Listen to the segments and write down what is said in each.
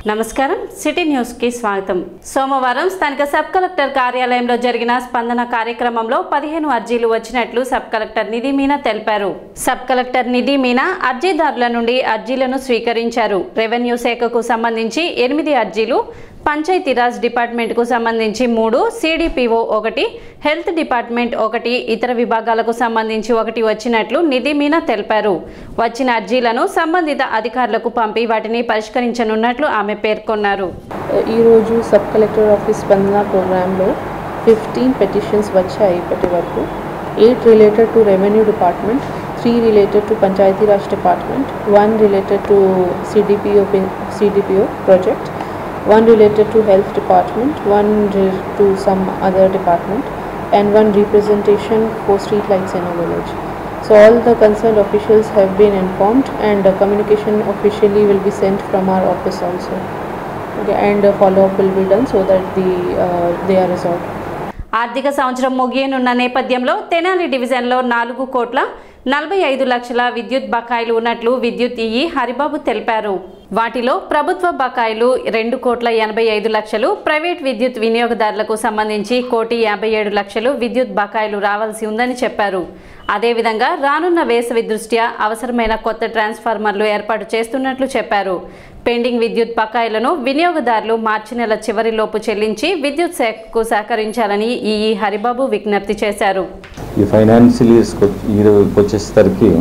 నమస్కారం city news కి స్వాగతం సోమవారం స్థానిక సబ్ కలెక్టర్ కార్యాలయంలో జరిగిన స్పందన కార్యక్రమంలో పదిహేను అర్జీలు వచ్చినట్లు సబ్ కలెక్టర్ నిధి మీనా తెలిపారు సబ్ కలెక్టర్ నిధి మీనా అర్జీదారుల నుండి అర్జీలను స్వీకరించారు రెవెన్యూ శాఖకు సంబంధించి ఎనిమిది అర్జీలు పంచాయతీరాజ్ డిపార్ట్మెంట్కు సంబంధించి మూడు సిడిపిఓ ఒకటి హెల్త్ డిపార్ట్మెంట్ ఒకటి ఇతర విభాగాలకు సంబంధించి ఒకటి వచ్చినట్లు నిధి మీనా తెలిపారు వచ్చిన అర్జీలను సంబంధిత అధికారులకు పంపి వాటిని పరిష్కరించనున్నట్లు ఆమె పేర్కొన్నారు ఈరోజు సబ్ కలెక్టర్ ఆఫీస్ స్పందన ప్రోగ్రాంలో ఫిఫ్టీన్ పెటిషన్స్ వచ్చాయి ఇప్పటి వరకు eight related to revenue department three related to Panchayati Raj department one related to CDPO CDPO project one related to health department, one re- to some other department, and one representation for street lights in a village. So all the concerned officials have been informed, and uh, communication officially will be sent from our office also. Okay, and a follow-up will be done so that the uh, they are resolved. ఆర్థిక సంవత్సరం ముగియనున్న నేపథ్యంలో తెనాలి డివిజన్లో నాలుగు కోట్ల నలభై ఐదు లక్షల విద్యుత్ బకాయిలు ఉన్నట్లు విద్యుత్ ఈఈ హరిబాబు తెలిపారు వాటిలో ప్రభుత్వ బకాయిలు రెండు కోట్ల ఎనభై ఐదు లక్షలు ప్రైవేట్ విద్యుత్ వినియోగదారులకు సంబంధించి కోటి యాభై ఏడు లక్షలు విద్యుత్ బకాయిలు రావాల్సి ఉందని చెప్పారు అదేవిధంగా రానున్న వేసవి దృష్ట్యా అవసరమైన కొత్త ట్రాన్స్ఫార్మర్లు ఏర్పాటు చేస్తున్నట్లు చెప్పారు పెండింగ్ విద్యుత్ బకాయిలను వినియోగదారులు మార్చి నెల చివరిలోపు చెల్లించి విద్యుత్ శాఖకు సహకరించాలని ఈఈ హరిబాబు విజ్ఞప్తి చేశారు ఈ ఫైనాన్షియల్ ఇయర్కి వచ్చేసరికి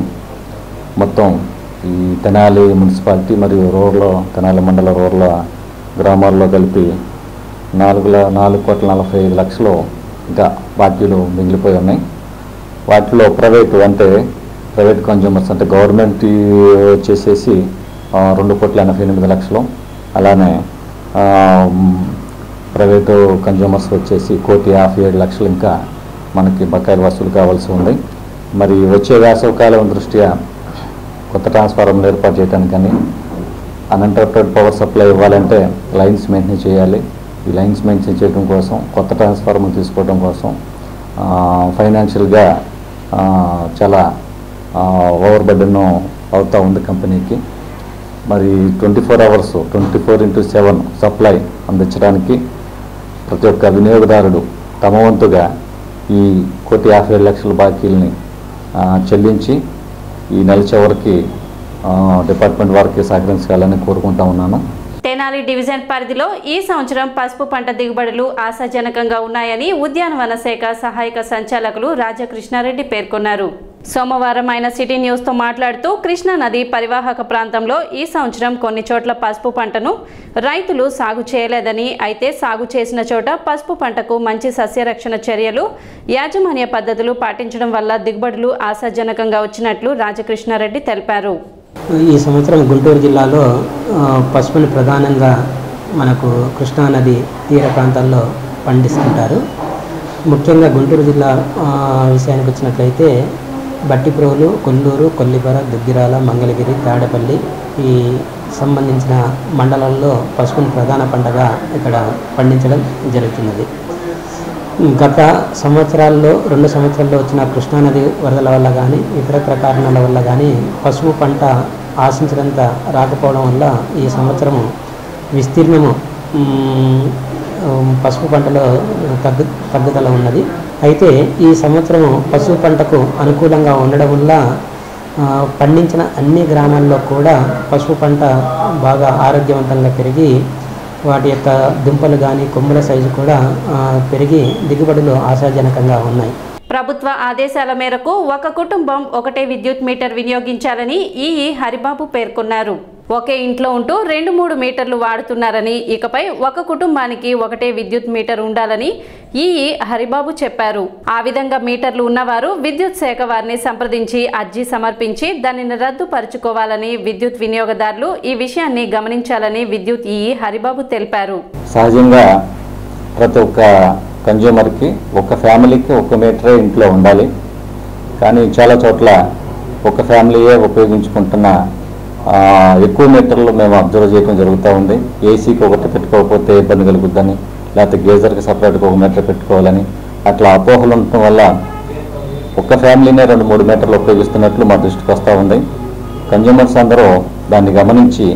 మొత్తం ఈ తెనాలి మున్సిపాలిటీ మరియు రూరల్ తెనాలి మండల రూరల్ గ్రామాల్లో కలిపి నాలుగు ల- నాలుగు కోట్ల నలభై ఐదు లక్షలు ఇంకా బాకీలు మిగిలిపోయి ఉన్నాయి వాటిలో ప్రైవేటు అంటే ప్రైవేట్ కన్జ్యూమర్స్ అంటే గవర్నమెంట్ వచ్చేసేసి ఆ, రెండు కోట్ల ఎనభై ఎనిమిది లక్షలు అలానే ఆ, మ్, ప్రైవేటు కన్జ్యూమర్స్ వచ్చేసి కోటి యాభై ఏడు లక్షలు ఇంకా మనకి బకాయిలు వసూలు కావాల్సి ఉంది మరి వచ్చే వేసవకాలం దృష్ట్యా కొత్త ట్రాన్స్ఫార్మర్లు ఏర్పాటు చేయడానికి కానీ అన్ఇంటరప్టెడ్ పవర్ సప్లై ఇవ్వాలంటే లైన్స్ మెయింటైన్ చేయాలి ఈ లైన్స్ మెయింటైన్ చేయడం కోసం కొత్త ట్రాన్స్ఫార్మర్ తీసుకోవడం కోసం ఫైనాన్షియల్గా చాలా ఓవర్ బర్డెన్ అవుతూ ఉంది కంపెనీకి మరి twenty four hours twenty four into seven supply అందించడానికి ప్రతి ఒక్క వినియోగదారుడు తమ వంతుగా ఈ కోటి యాభై ఏడు లక్షల బాకీల్ని ఆ, చెల్లించి ఈ నెల చివరికి ఆ, డిపార్ట్మెంట్ వారికి సహకరించాలని కోరుకుంటా ఉన్నాను తెనాలి డివిజన్ పరిధిలో ఈ సంవత్సరం పసుపు పంట దిగుబడులు ఆశాజనకంగా ఉన్నాయని ఉద్యానవన శాఖ సహాయక సంచాలకులు రాజకృష్ణారెడ్డి పేర్కొన్నారు సోమవారం ఆయన సిటీ న్యూస్తో మాట్లాడుతూ కృష్ణా నది పరివాహక ప్రాంతంలో ఈ సంవత్సరం కొన్ని చోట్ల పసుపు పంటను రైతులు సాగు చేయలేదని అయితే సాగు చేసిన చోట పసుపు పంటకు మంచి సస్యరక్షణ చర్యలు యాజమాన్య పద్ధతులు పాటించడం వల్ల దిగుబడులు ఆశాజనకంగా వచ్చినట్లు రాజకృష్ణారెడ్డి తెలిపారు ఈ సంవత్సరం గుంటూరు జిల్లాలో ఆ, పసుపుని ప్రధానంగా మనకు కృష్ణానది తీర ప్రాంతాల్లో పండిస్తుంటారు ముఖ్యంగా గుంటూరు జిల్లా ఆ, విషయానికి వచ్చినట్లయితే బట్టిప్రోలు కొల్లూరు కొల్లిపర దుగ్గిరాల మంగళగిరి తాడపల్లి ఈ సంబంధించిన మండలాల్లో పసుపుని ప్రధాన పంటగా ఇక్కడ పండించడం జరుగుతున్నది గత సంవత్సరాల్లో రెండు సంవత్సరాల్లో వచ్చిన కృష్ణానది వరదల వల్ల కానీ ఇతరత్ర కారణాల వల్ల కానీ పసుపు పంట ఆశించినంత రాకపోవడం వల్ల ఈ సంవత్సరము విస్తీర్ణము మ్, ఉమ్, పసుపు పంటలో తగ్గు తగ్గుదల ఉన్నది అయితే ఈ సంవత్సరము పసుపు పంటకు అనుకూలంగా ఉండడం వల్ల ఆ, పండించిన అన్ని గ్రామాల్లో కూడా పసుపు పంట బాగా ఆరోగ్యవంతంగా పెరిగి వాటి యొక్క దుంపలు కానీ కొమ్ముల సైజు కూడా ఆ, పెరిగి దిగుబడులు ఆశాజనకంగా ఉన్నాయి ప్రభుత్వ ఆదేశాల మేరకు ఒక కుటుంబం ఒకటే విద్యుత్ మీటర్ వినియోగించాలని ఈఈ హరిబాబు పేర్కొన్నారు ఒకే ఇంట్లో ఉంటూ రెండు మూడు మీటర్లు వాడుతున్నారని ఇకపై ఒక కుటుంబానికి ఒకటే విద్యుత్ మీటర్ ఉండాలని ఈఈ హరిబాబు చెప్పారు ఆ విధంగా మీటర్లు ఉన్నవారు విద్యుత్ శాఖ వారిని సంప్రదించి అర్జీ సమర్పించి దానిని రద్దుపరుచుకోవాలని విద్యుత్ వినియోగదారులు ఈ విషయాన్ని గమనించాలని విద్యుత్ ఈఈ హరిబాబు తెలిపారు సహజంగా ప్రతి ఒక్క కన్జ్యూమర్కి ఒక ఫ్యామిలీకి ఒక మీటరే ఇంట్లో ఉండాలి కానీ చాలా చోట్ల ఒక ఫ్యామిలీయే ఉపయోగించుకుంటున్న ఆ, ఎక్కువ మీటర్లు మేము అబ్జర్వ్ చేయడం జరుగుతూ ఉంది ఏసీకి ఒకటి పెట్టుకోకపోతే ఇబ్బంది కలుగుద్దని లేకపోతే గేజర్కి సపరేట్గా ఒక మీటర్ పెట్టుకోవాలని అట్లా అపోహలు ఉండటం వల్ల ఒక్క ఫ్యామిలీనే రెండు మూడు మీటర్లు ఉపయోగిస్తున్నట్లు మా దృష్టికి వస్తూ ఉంది కన్జ్యూమర్స్ అందరూ దాన్ని గమనించి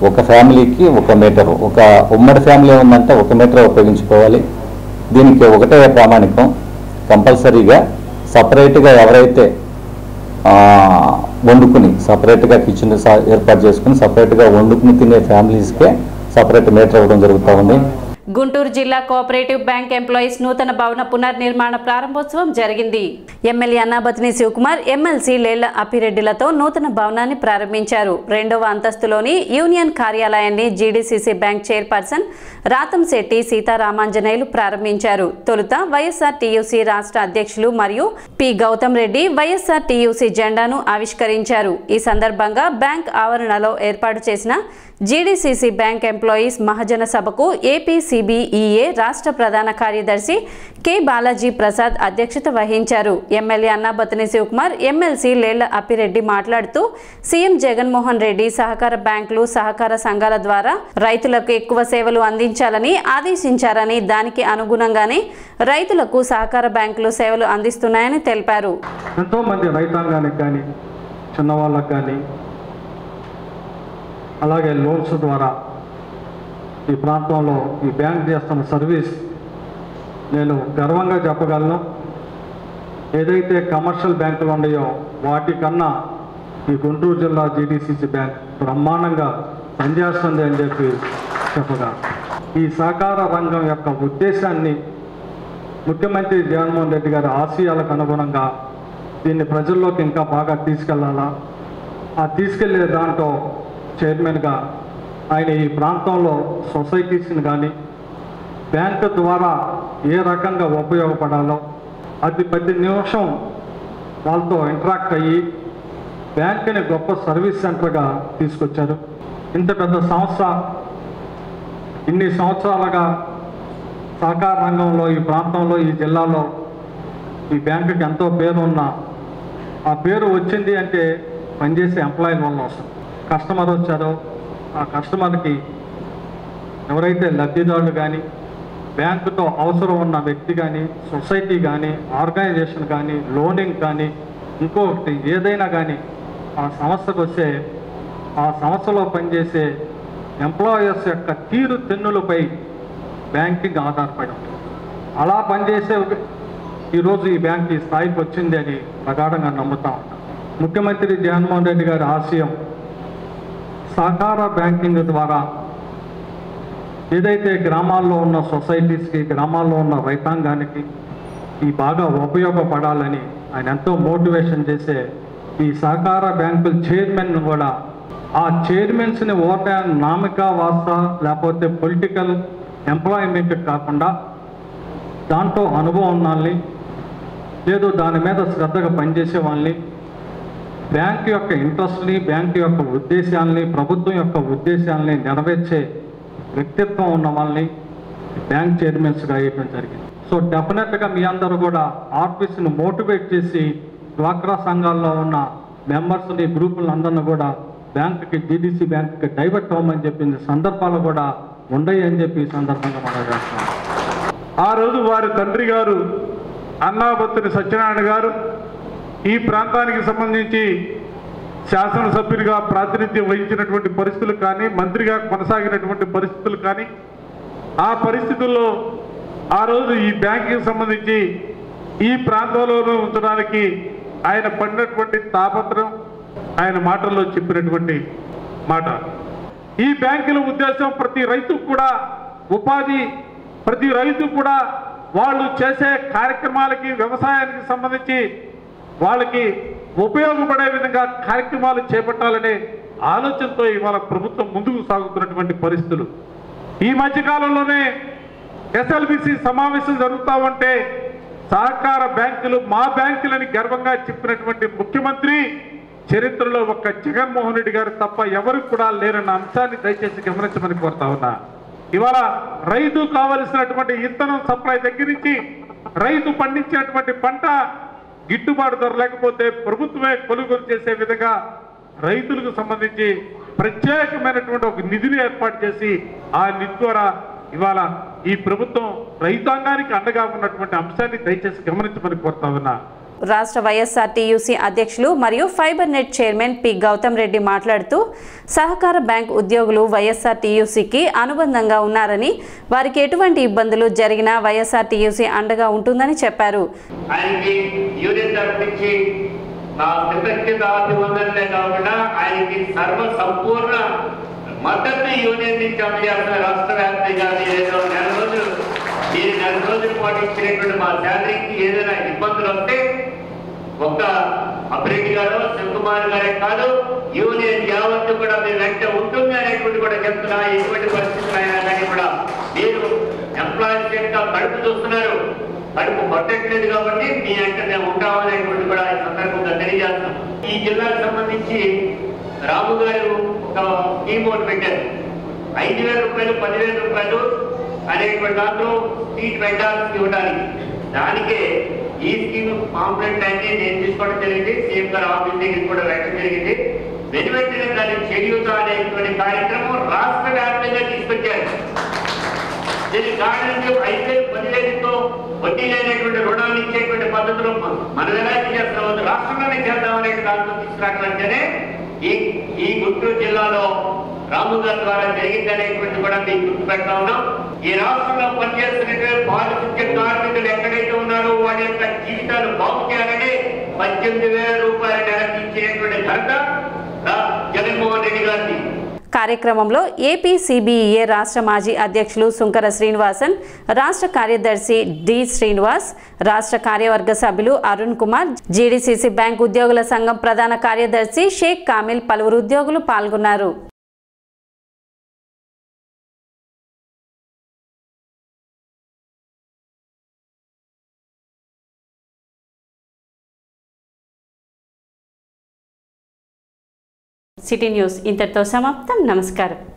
ఒక ఫ్యామిలీకి ఒక మీటర్ ఒక ఉమ్మడి ఫ్యామిలీ ఉందంటే ఒక మీటర్ ఉపయోగించుకోవాలి దీనికి ఒకటే ప్రామాణికం కంపల్సరీగా సపరేట్గా ఎవరైతే ఆ, వండుకుని సపరేట్గా కిచెన్ ఏర్పాటు చేసుకుని సపరేట్గా వండుకుని తినే ఫ్యామిలీస్కే సపరేట్ మీటర్ ఇవ్వడం జరుగుతూ ఉంది గుంటూరు జిల్లా కోఆపరేటివ్ బ్యాంక్ ఎంప్లాయీస్ నూతన భవన పునర్నిర్మాణ ప్రారంభోత్సవం జరిగింది ఎమ్మెల్యే అన్నాబతిని శివకుమార్ ఎమ్మెల్సీ లేళ్ల అప్పిరెడ్డిలతో నూతన భవనాన్ని ప్రారంభించారు రెండవ అంతస్తులోని యూనియన్ కార్యాలయాన్ని GDCC bank chairperson Rathamsetti Seetharamanjaneyulu ప్రారంభించారు తొలుత వైఎస్ఆర్ టీయూసీ రాష్ట్ర అధ్యక్షులు మరియు P Gautam Reddy YSR TUC జెండాను ఆవిష్కరించారు ఈ సందర్భంగా బ్యాంక్ ఆవరణలో ఏర్పాటు చేసిన జీడీసీసీ బ్యాంక్ ఎంప్లాయీస్ మహాజన సభకు ఏపీ సిబిఈఏ రాష్ట్ర ప్రధాన కార్యదర్శి కె బాలాజీ ప్రసాద్ అధ్యక్షత వహించారు ఎమ్మెల్యే అన్నాబతిని శివకుమార్ ఎమ్మెల్సీ లేళ్ల అప్పిరెడ్డి మాట్లాడుతూ సీఎం జగన్మోహన్ రెడ్డి సహకార బ్యాంకులు సహకార సంఘాల ద్వారా రైతులకు ఎక్కువ సేవలు అందించాలని ఆదేశించారని దానికి అనుగుణంగానే రైతులకు సహకార బ్యాంకులు సేవలు అందిస్తున్నాయని తెలిపారు ఎంతోమంది రైతాంగానికి కానీ చిన్నవాళ్ళకి కానీ అలాగే లోన్స్ ద్వారా ఈ ప్రాంతంలో ఈ బ్యాంక్ చేస్తున్న సర్వీస్ నేను గర్వంగా చెప్పగలను ఏదైతే కమర్షియల్ బ్యాంకులు ఉన్నాయో వాటికన్నా ఈ గుంటూరు జిల్లా జీడీసీసీ బ్యాంక్ బ్రహ్మాండంగా పనిచేస్తుంది అని చెప్పి చెప్పగలను ఈ సహకార రంగం యొక్క ఉద్దేశాన్ని ముఖ్యమంత్రి జగన్మోహన్ రెడ్డి గారి ఆశయాలకు అనుగుణంగా దీన్ని ప్రజల్లోకి ఇంకా బాగా తీసుకెళ్లాలా ఆ తీసుకెళ్లే దాంట్లో చైర్మన్గా ఆయన ఈ ప్రాంతంలో సొసైటీస్ని కానీ బ్యాంకు ద్వారా ఏ రకంగా ఉపయోగపడాలో అది ప్రతి నిమిషం వాళ్ళతో ఇంటరాక్ట్ అయ్యి బ్యాంకుని గొప్ప సర్వీస్ సెంటర్గా తీసుకొచ్చారు ఇంత పెద్ద సంస్థ ఇన్ని సంవత్సరాలుగా సహకార రంగంలో ఈ ప్రాంతంలో ఈ జిల్లాలో ఈ బ్యాంకుకి ఎంతో పేరు ఉన్న ఆ పేరు వచ్చింది అంటే పనిచేసే ఎంప్లాయీల వల్ల వస్తుంది కస్టమర్ వచ్చారో ఆ కస్టమర్కి ఎవరైతే లబ్ధిదారులు కానీ బ్యాంకుతో అవసరం ఉన్న వ్యక్తి కానీ సొసైటీ కానీ ఆర్గనైజేషన్ కానీ లోనింగ్ కానీ ఇంకొకటి ఏదైనా కానీ ఆ సంస్థకు వస్తే ఆ సంస్థలో పనిచేసే ఎంప్లాయర్స్ యొక్క తీరు తెన్నులపై బ్యాంకింగ్ ఆధారపడి ఉంటుంది అలా పనిచేసే ఒక- ఈరోజు ఈ బ్యాంక్ ఈ స్థాయికి వచ్చింది అని ప్రగాఢంగా నమ్ముతా ఉన్నాం ముఖ్యమంత్రి జగన్మోహన్ రెడ్డి గారి ఆశయం సహకార బ్యాంకింగ్ ద్వారా ఏదైతే గ్రామాల్లో ఉన్న సొసైటీస్కి గ్రామాల్లో ఉన్న రైతాంగానికి ఈ బాగా ఉపయోగపడాలని ఆయన ఎంతో మోటివేషన్ చేసే ఈ సహకార బ్యాంకుల చైర్మన్ కూడా ఆ చైర్మన్స్ని ఓట నామిక వాస్త లేకపోతే పొలిటికల్ ఎంప్లాయ్మెంట్ కాకుండా దాంట్లో అనుభవం ఉన్న వాళ్ళని లేదు దాని మీద శ్రద్ధగా పనిచేసే వాళ్ళని బ్యాంక్ యొక్క ఇంట్రెస్ట్ని బ్యాంక్ యొక్క ఉద్దేశాలని ప్రభుత్వం యొక్క ఉద్దేశాలని నెరవేర్చే వ్యక్తిత్వం ఉన్న వాళ్ళని బ్యాంక్ చైర్మన్స్గా వేయడం జరిగింది సో డెఫినెట్గా మీ అందరూ కూడా ఆఫీస్ని మోటివేట్ చేసి డ్వాక్రా సంఘాల్లో ఉన్న మెంబర్స్ని గ్రూపులను అందరిని కూడా బ్యాంకుకి జీడీసీ బ్యాంకుకి డైవర్ట్ అవ్వమని చెప్పింది సందర్భాలు కూడా ఉండయి అని చెప్పి ఈ సందర్భంగా మనం చేస్తున్నాం ఆ రోజు వారి తండ్రి గారు అన్నాబత్తుని సత్యనారాయణ గారు ఈ ప్రాంతానికి సంబంధించి శాసనసభ్యునిగా ప్రాతినిధ్యం వహించినటువంటి పరిస్థితులు కానీ మంత్రిగా కొనసాగినటువంటి పరిస్థితులు కానీ ఆ పరిస్థితుల్లో ఆ రోజు ఈ బ్యాంకుకి సంబంధించి ఈ ప్రాంతంలోనూ ఉంచడానికి ఆయన పడినటువంటి తాపత్రం ఆయన మాటల్లో చెప్పినటువంటి మాట ఈ బ్యాంకుల ఉద్దేశం ప్రతి రైతుకు కూడా ఉపాధి ప్రతి రైతు కూడా వాళ్ళు చేసే కార్యక్రమాలకి వ్యవసాయానికి సంబంధించి వాళ్ళకి ఉపయోగపడే విధంగా కార్యక్రమాలు చేపట్టాలనే ఆలోచనతో ఇవాళ ప్రభుత్వం ముందుకు సాగుతున్నటువంటి పరిస్థితులు ఈ మధ్య కాలంలోనే ఎస్ఎల్బిసి సమావేశం జరుగుతా ఉంటే సహకార బ్యాంకులు మా బ్యాంకులని గర్వంగా చెప్పినటువంటి ముఖ్యమంత్రి చరిత్రలో ఒక్క జగన్మోహన్ రెడ్డి గారు తప్ప ఎవరు కూడా లేరన్న అంశాన్ని దయచేసి గమనించమని కోరుతా ఉన్నా ఇవాళ రైతు కావలసినటువంటి ఇత్తనం సప్లై దగ్గర నుంచి రైతు పండించినటువంటి పంట గిట్టుబాటు ధర లేకపోతే ప్రభుత్వమే కొనుగోలు చేసే విధంగా రైతులకు సంబంధించి ప్రత్యేకమైనటువంటి ఒక నిధిని ఏర్పాటు చేసి ఆ నిధి ద్వారా ఇవాళ ఈ ప్రభుత్వం రైతాంగానికి అండగా ఉన్నటువంటి అంశాన్ని దయచేసి గమనించమని కోరుతా ఉన్నా రాష్ట్ర వైఎస్ఆర్ టీయూసీ అధ్యక్షులు మరియు fiber net chairman P Gautam Reddy మాట్లాడుతూ సహకార బ్యాంక్ ఉద్యోగులు వైఎస్ఆర్ టీయూసీకి అనుబంధంగా ఉన్నారని వారికి ఎటువంటి ఇబ్బందులు జరిగినా వైఎస్ఆర్ టీయూసీ అండగా ఉంటుందని చెప్పారు ఆయనకి యూనియన్ తరఫు నుంచి నా కృతజ్ఞత అభివందనలే కాకుండా ఆయనకి సర్వ సంపూర్ణ మద్దతు యూనియన్ నుంచి అందజేస్తున్న రాష్ట్ర వ్యాప్తంగా ఏదో నెల రోజులు మీరు నెల రోజుల పాటు ఇచ్చినటువంటి మా శాలరీకి ఏదైనా ఇబ్బందులు వస్తే ఒక్క అభిరెడ్డి గారు శివకుమార్ గారే కాదు యూనియన్ యావత్తు కూడా మీ వెంట ఉంటుంది అనేటువంటి కూడా చెప్తున్నా ఎటువంటి పరిస్థితులు అయినా కానీ కూడా మీరు ఎంప్లాయీస్ యొక్క కడుపు చూస్తున్నారు కడుపు పట్టట్లేదు కాబట్టి మీ వెంట మేము ఉంటామనేటువంటి కూడా ఈ సందర్భంగా తెలియజేస్తున్నాం ఈ జిల్లాకు సంబంధించి రాము గారు ఒక స్కీమ్ ఒకటి పెట్టారు ఐదు వేల రూపాయలు పదివేల రూపాయలు అనేటువంటి దాంట్లో సీట్ పెట్టాల్సి ఇవ్వడానికి దానికే ఈ స్కీమ్ కాంప్లైంట్ అన్ని నేను తీసుకోవడం జరిగింది సీఎం గారు ఆఫీస్ దగ్గర కూడా వెళ్ళడం జరిగింది వెను వెంటనే దాన్ని చేయూత అనేటువంటి కార్యక్రమం రాష్ట్ర వ్యాప్తంగా తీసుకొచ్చారు దీనికి కారణం ఐదు వేలు పదివేలతో వడ్డీ లేనటువంటి రుణాలు ఇచ్చేటువంటి పద్ధతిలో మనం ఎలా చేస్తాం రాష్ట్రంలోనే చేద్దాం అనే దాంట్లో తీసుకురావాలంటేనే ఈ ఈ గుంటూరు జిల్లాలో రాము గారి ద్వారా జరిగింది అనేటువంటి కూడా మీకు గుర్తు పెడతా ఉన్నాం ఈ రాష్ట్రంలో పనిచేస్తున్నటువంటి పారిశుద్ధ్య కార్మికులు ఎక్కడైతే ఉన్నారో వాడి యొక్క జీవితాలు బాగు చేయాలని పద్దెనిమిది వేల రూపాయల నెలకి ఇచ్చేటువంటి ఘనత రా- జగన్మోహన్ రెడ్డి గారిని కార్యక్రమంలో ఏపీ సిబిఈఏ రాష్ట్ర మాజీ అధ్యక్షులు సుంకర శ్రీనివాసన్ రాష్ట్ర కార్యదర్శి డి శ్రీనివాస్ రాష్ట్ర కార్యవర్గ సభ్యులు అరుణ్ కుమార్ జీడీసీసీ బ్యాంక్ ఉద్యోగుల సంఘం ప్రధాన కార్యదర్శి షేక్ కామిల్ పలువురు ఉద్యోగులు పాల్గొన్నారు సిటీ న్యూస్ ఇంతటితో సమాప్తం నమస్కారం